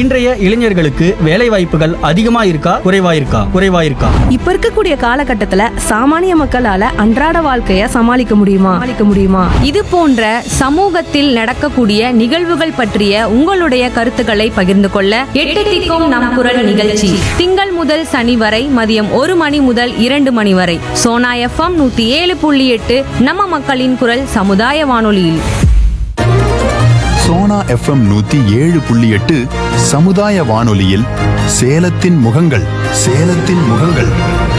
இன்றைய இளைஞர்களுக்கு வேலை வாய்ப்புகள் அதிகமா இருக்கா குறைவா இருக்கா குறைவா இருக்கா இப்ப இருக்கக்கூடிய காலகட்டத்துல சாமானிய மக்களால அன்றாட வாழ்க்கைய சமாளிக்க முடியுமா சமாளிக்க முடியுமா இது போன்ற சமூகத்தில் நடக்கக்கூடிய நிகழ்வுகள் பற்றிய உங்களுடைய கருத்துக்களை பகிர்ந்து கொள்ள எட்டு திக்கும் நம் குரல் நிகழ்ச்சி திங்கள் முதல் சனி வரை மதியம் ஒரு மணி முதல் இரண்டு மணி வரை சோனா எஃப்எம் நூத்தி ஏழு புள்ளி எட்டு நம்ம மக்களின் குரல் சமுதாய வானொலியில் சோனா எஃப்எம் நூத்தி ஏழு புள்ளி எட்டு சமுதாய வானொலியில் சேலத்தின் முகங்கள் சேலத்தின் முகங்கள்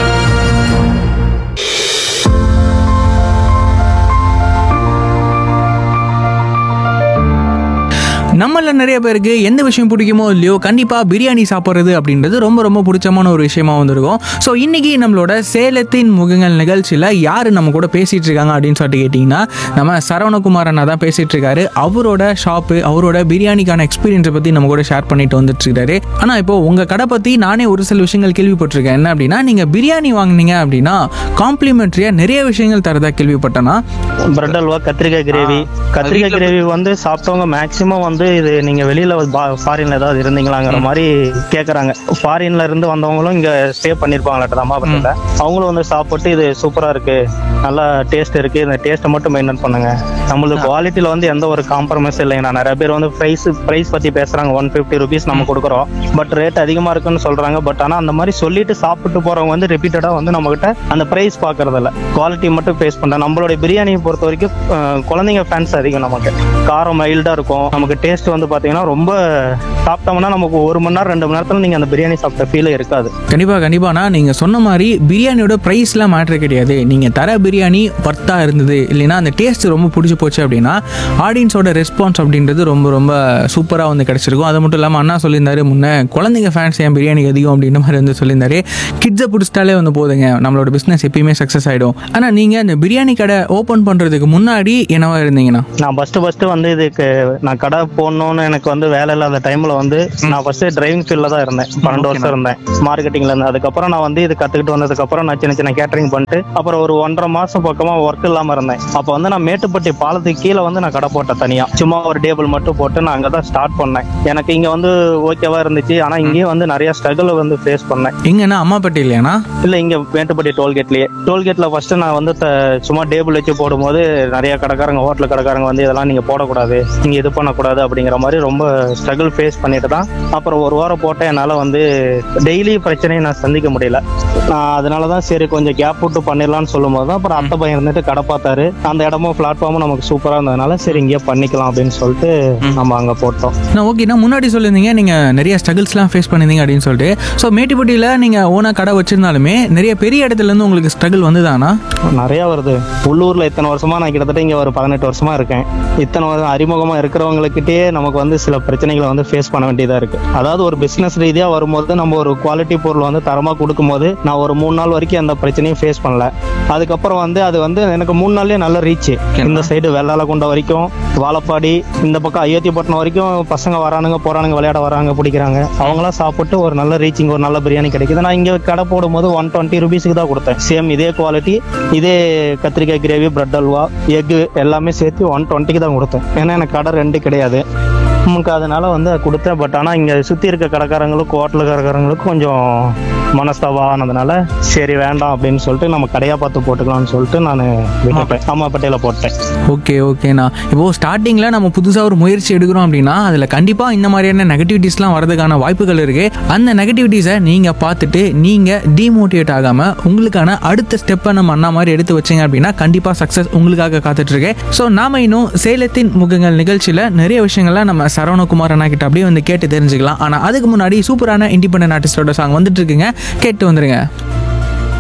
நம்மள நிறைய பேருக்கு எந்த விஷயம் பிடிக்குமோ இல்லையோ கண்டிப்பாக பிரியாணி சாப்பிட்றது அப்படின்றது ரொம்ப ரொம்ப பிடிச்சமான ஒரு விஷயமா வந்திருக்கும் ஸோ இன்னைக்கு நம்மளோட சேலத்தின் முகங்கள் நிகழ்ச்சியில் யார் நம்ம கூட பேசிட்டு இருக்காங்க அப்படின்னு சொல்லிட்டு கேட்டிங்கன்னா நம்ம சரவணகுமார் அண்ணா தான் பேசிட்டு இருக்காரு அவரோட ஷாப்பு அவரோட பிரியாணிக்கான எக்ஸ்பீரியன்ஸை பற்றி நம்ம கூட ஷேர் பண்ணிட்டு வந்துட்டு இருக்காரு ஆனால் இப்போ உங்கள் கடை பற்றி நானே ஒரு சில விஷயங்கள் கேள்விப்பட்டிருக்கேன் என்ன அப்படின்னா நீங்கள் பிரியாணி வாங்குனீங்க அப்படின்னா காம்ப்ளிமெண்ட்ரியாக நிறைய விஷயங்கள் தரதா கேள்விப்பட்டேன்னா பிரெட் அல்வா கத்திரிக்காய் கிரேவி கத்திரிக்காய் கிரேவி வந்து சாப்பிட்டவங்க மேக்சிமம் வந்து இது நீங்க வெளியில ஃபாரின்ல ஏதாவது இருந்தீங்களாங்கிற மாதிரி கேக்குறாங்க ஃபாரின்ல இருந்து வந்தவங்களும் இங்க ஸ்டே பண்ணிருப்பாங்களாட்ட அம்மாபுரத்துல அவங்களும் வந்து சாப்பிட்டு இது சூப்பரா இருக்கு நல்லா டேஸ்ட் இருக்கு இந்த டேஸ்ட்டை மட்டும் மெயின்டைன் பண்ணுங்க நம்மளுக்கு குவாலிட்டியில வந்து எந்த ஒரு காம்ப்ரமைஸ் இல்லைங்கண்ணா நிறைய பேர் வந்து பிரைஸ் பிரைஸ் பத்தி பேசுறாங்க ஒன் ஃபிஃப்டி ருபீஸ் நம்ம கொடுக்குறோம் பட் ரேட் அதிகமா இருக்குன்னு சொல்றாங்க பட் ஆனா அந்த மாதிரி சொல்லிட்டு சாப்பிட்டு போறவங்க வந்து ரிப்பீட்டடா வந்து நம்ம கிட்ட அந்த பிரைஸ் பாக்குறது இல்ல குவாலிட்டி மட்டும் பேஸ் பண்றேன் நம்மளுடைய பிரியாணியை பொறுத்த வரைக்கும் அஹ், குழந்தைங்க ஃபேன்ஸ் அதிகம் நமக்கு காரம் மைல்டா இருக்கும் நமக்கு டேஸ்ட் வந்து பாத்தீங்கன்னா ரொம்ப சாப்பிட்டோம்னா நமக்கு ஒரு மணி நேரம் ரெண்டு மணி நேரத்துல நீங்க அந்த பிரியாணி சாப்பிட்ட ஃபீலே இருக்காது கண்டிப்பாக கண்டிப்பாண்ணா நீங்கள் சொன்ன மாதிரி பிரியாணியோட ப்ரைஸ்லாம் மேட்ரு கிடையாது நீங்கள் தர பிரியாணி ஒர்த்தாக இருந்தது இல்லைன்னா அந்த டேஸ்ட் ரொம்ப பிடிச்சி போச்சு அப்படின்னா ஆடியன்ஸோட ரெஸ்பான்ஸ் அப்படின்றது ரொம்ப ரொம்ப சூப்பராக வந்து கிடச்சிருக்கும் அது மட்டும் இல்லாமல் அண்ணா சொல்லியிருந்தாரு முன்னே குழந்தைங்க ஃபேன்ஸ் என் பிரியாணி அதிகம் அப்படின்ற மாதிரி வந்து சொல்லியிருந்தாரு கிட்ஸை பிடிச்சிட்டாலே வந்து போதுங்க நம்மளோட பிஸ்னஸ் எப்பயுமே சக்ஸஸ் ஆகிடும் ஆனால் நீங்கள் அந்த பிரியாணி கடை ஓப்பன் பண்ணுறதுக்கு முன்னாடி என்னவா இருந்தீங்கன்னா நான் ஃபர்ஸ்ட் ஃபர்ஸ்ட் வந்து இதுக்கு நான் கடை போடணும்னு எனக்கு வந்து வேலை இல்லாத டைம்ல வந்து நான் ஃபர்ஸ்ட் டிரைவிங் ஃபீல்ட்ல தான் இருந்தேன் பன்னெண்டு வருஷம் இருந்தேன் மார்க்கெட்டிங்ல இருந்து அதுக்கப்புறம் நான் வந்து இது கத்துக்கிட்டு வந்ததுக்கு அப்புறம் நான் சின்ன சின்ன கேட்டரிங் பண்ணிட்டு அப்புறம் ஒரு ஒன்றரை மாசம் பக்கமா ஒர்க் இல்லாம இருந்தேன் அப்போ வந்து நான் மேட்டுப்பட்டி பாலத்துக்கு கீழே வந்து நான் கடை போட்டேன் தனியா சும்மா ஒரு டேபிள் மட்டும் போட்டு நான் அங்கதான் ஸ்டார்ட் பண்ணேன் எனக்கு இங்க வந்து ஓகேவா இருந்துச்சு ஆனா இங்கேயும் வந்து நிறைய ஸ்ட்ரகிள் வந்து ஃபேஸ் பண்ணேன் எங்கன்னா அம்மாப்பட்டி இல்லையாண்ணா இல்ல இங்க மேட்டுப்பட்டி டோல்கேட்லயே டோல்கேட்ல ஃபர்ஸ்ட் நான் வந்து த- சும்மா டேபிள் வச்சு போடும்போது நிறைய கடைக்காரங்க ஹோட்டல் கடைக்காரங்க வந்து இதெல்லாம் நீங்க போடக்கூடாது நீங்க இது பண்ணக்கூடாது அப்படிங்கிற மாதிரி ரொம்ப ஸ்ட்ரகிள் ஃபேஸ் பண்ணிட்டு தான் அப்புறம் ஒரு வாரம் போட்டேன் என்னால வந்து டெய்லி பிரச்சனையை நான் சந்திக்க முடியல நான் அதனால தான் சரி கொஞ்சம் கேப் விட்டு பண்ணிடலாம்னு சொல்லும்போது தான் அப்புறம் அத்தை பையன் இருந்துட்டு கடை பார்த்தாரு அந்த இடமும் பிளாட்ஃபார்மும் நமக்கு சூப்பரா இருந்ததுனால சரி இங்கேயே பண்ணிக்கலாம் அப்படின்னு சொல்லிட்டு நம்ம அங்க போட்டோம் நான் ஓகேண்ணா முன்னாடி சொல்லியிருந்தீங்க நீங்கள் நிறைய ஸ்ட்ரகிள்ஸ்லாம் ஃபேஸ் பண்ணியிருந்தீங்க அப்படின்னு சொல்லிட்டு ஸோ மேட்டுப்பட்டியில் நீங்கள் ஓனாக கடை வச்சிருந்தாலுமே நிறைய பெரிய இடத்துலேருந்து உங்களுக்கு ஸ்ட்ரகிள் வந்துதானா நிறைய வருது உள்ளூர்ல இத்தனை வருஷமா நான் கிட்டத்தட்ட இங்க ஒரு பதினெட்டு வருஷமா இருக்கேன் இத்தனை வருஷம் அறிமுகமா இருக்கிறவங்ககிட்டயே நமக்கு வந்து சில பிரச்சனைகளை வந்து ஃபேஸ் பண்ண வேண்டியதா இருக்கு அதாவது ஒரு பிசினஸ் ரீதியா வரும்போது நம்ம ஒரு குவாலிட்டி பொருள் வந்து தரமா கொடுக்கும்போது நான் ஒரு மூணு நாள் வரைக்கும் அந்த பிரச்சனையும் ஃபேஸ் பண்ணல அதுக்கப்புறம் வந்து அது வந்து எனக்கு மூணு நாள்லயே நல்ல ரீச் இந்த சைடு வெள்ளாலகுண்டா வரைக்கும் வாழப்பாடி இந்த பக்கம் அயோத்தியப்பட்டினம் வரைக்கும் பசங்க வரானுங்க போறானுங்க விளையாட வராங்க பிடிக்கிறாங்க அவங்களாம் சாப்பிட்டு ஒரு நல்ல ரீச்சிங் ஒரு நல்ல பிரியாணி கிடைக்குது நான் இங்க கடை போடும்போது ஒன் டுவெண்ட்டி ருபீஸ்க்கு தான் கொடுத்தேன் சேம் இதே குவாலிட்டி இதே கத்திரிக்காய் கிரேவி பிரெட் அல்வா எக் எல்லாமே சேர்த்து ஒன் டுவெண்ட்டிக்கு தான் கொடுத்தேன் ஏன்னா எனக்கு கடை ரெண்டு கிடையாது நமக்கு அதனால வந்து அதை கொடுத்தேன் பட் ஆனால் இங்கே சுற்றி இருக்க கடைக்காரங்களுக்கும் ஹோட்டல் கடைக்காரங்களுக்கும் கொஞ்சம் மனஸ்தாபம் ஆனதுனால சரி வேண்டாம் அப்படின்னு சொல்லிட்டு நம்ம கடையாக பார்த்து போட்டுக்கலாம்னு சொல்லிட்டு நான் விட்டுட்டேன் அம்மாப்பேட்டையில் போட்டேன் ஓகே ஓகேண்ணா இப்போ ஸ்டார்டிங்கில் நம்ம புதுசாக ஒரு முயற்சி எடுக்கிறோம் அப்படின்னா அதில் கண்டிப்பாக இந்த மாதிரியான நெகட்டிவிட்டிஸ்லாம் வரதுக்கான வாய்ப்புகள் இருக்கு அந்த நெகட்டிவிட்டிஸை நீங்கள் பார்த்துட்டு நீங்கள் டிமோட்டிவேட் ஆகாமல் உங்களுக்கான அடுத்த ஸ்டெப்பை நம்ம அண்ணா மாதிரி எடுத்து வச்சீங்க அப்படின்னா கண்டிப்பாக சக்ஸஸ் உங்களுக்காக காத்துட்டு இருக்கு ஸோ நாம இன்னும் சேலத்தின் முகங்கள் நிகழ்ச்சியில் நிறைய விஷயங்கள்லாம் நம்ம சரவணகுமார் அண்ணா கிட்ட அப்படியே வந்து கேட்டு தெரிஞ்சுக்கலாம் ஆனால் அதுக்கு முன்னாடி சூப்பரான இண்டிபெண்டன்ட் ஆர்டிஸ்டோட சாங் வந்துட்டு இருக்குங்க கேட்டு வந்துருங்க